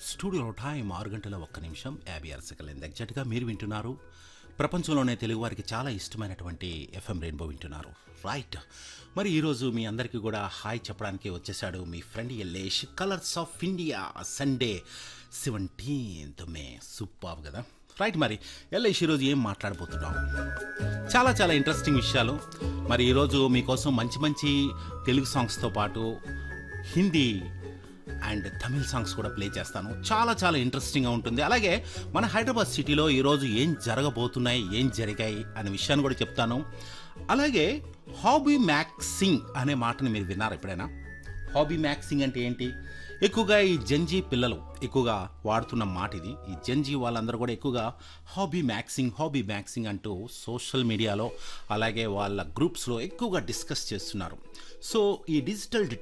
స్టూడియోలో టైం ఆరు గంటల ఒక్క నిమిషం యాభై ఆరు సెకండ్ ఎగ్జాక్ట్గా మీరు వింటున్నారు ప్రపంచంలోనే తెలుగు వారికి చాలా ఇష్టమైనటువంటి ఎఫ్ఎం రెయిన్బో వింటున్నారు రైట్ మరి ఈరోజు మీ అందరికీ కూడా హాయ్ చెప్పడానికి వచ్చేసాడు మీ friend Yellesh colours of India Sunday seventeenth May super కదా రైట్ మరి ఎల్లేష్ ఈరోజు ఏం మాట్లాడబోతున్నాం చాలా చాలా ఇంట్రెస్టింగ్ విషయాలు మరి ఈరోజు మీకోసం మంచి మంచి తెలుగు సాంగ్స్తో పాటు హిందీ అండ్ తమిళ్ సాంగ్స్ కూడా ప్లే చేస్తాను చాలా చాలా ఇంట్రెస్టింగ్గా ఉంటుంది అలాగే మన హైదరాబాద్ సిటీలో ఈరోజు ఏం జరగబోతున్నాయి ఏం జరిగాయి అనే విషయాన్ని కూడా చెప్తాను అలాగే హాబీ మ్యాక్సింగ్ అనే మాటని మీరు విన్నారు ఎప్పుడైనా హాబీ మ్యాక్సింగ్ అంటే ఏంటి ఎక్కువగా ఈ జంజీ పిల్లలు ఎక్కువగా వాడుతున్న మాట ఇది ఈ జంజీ వాళ్ళందరూ కూడా ఎక్కువగా హాబీ మ్యాక్సింగ్ హాబీ మ్యాక్సింగ్ అంటూ సోషల్ మీడియాలో అలాగే వాళ్ళ గ్రూప్స్లో ఎక్కువగా డిస్కస్ చేస్తున్నారు సో ఈ డిజిటల్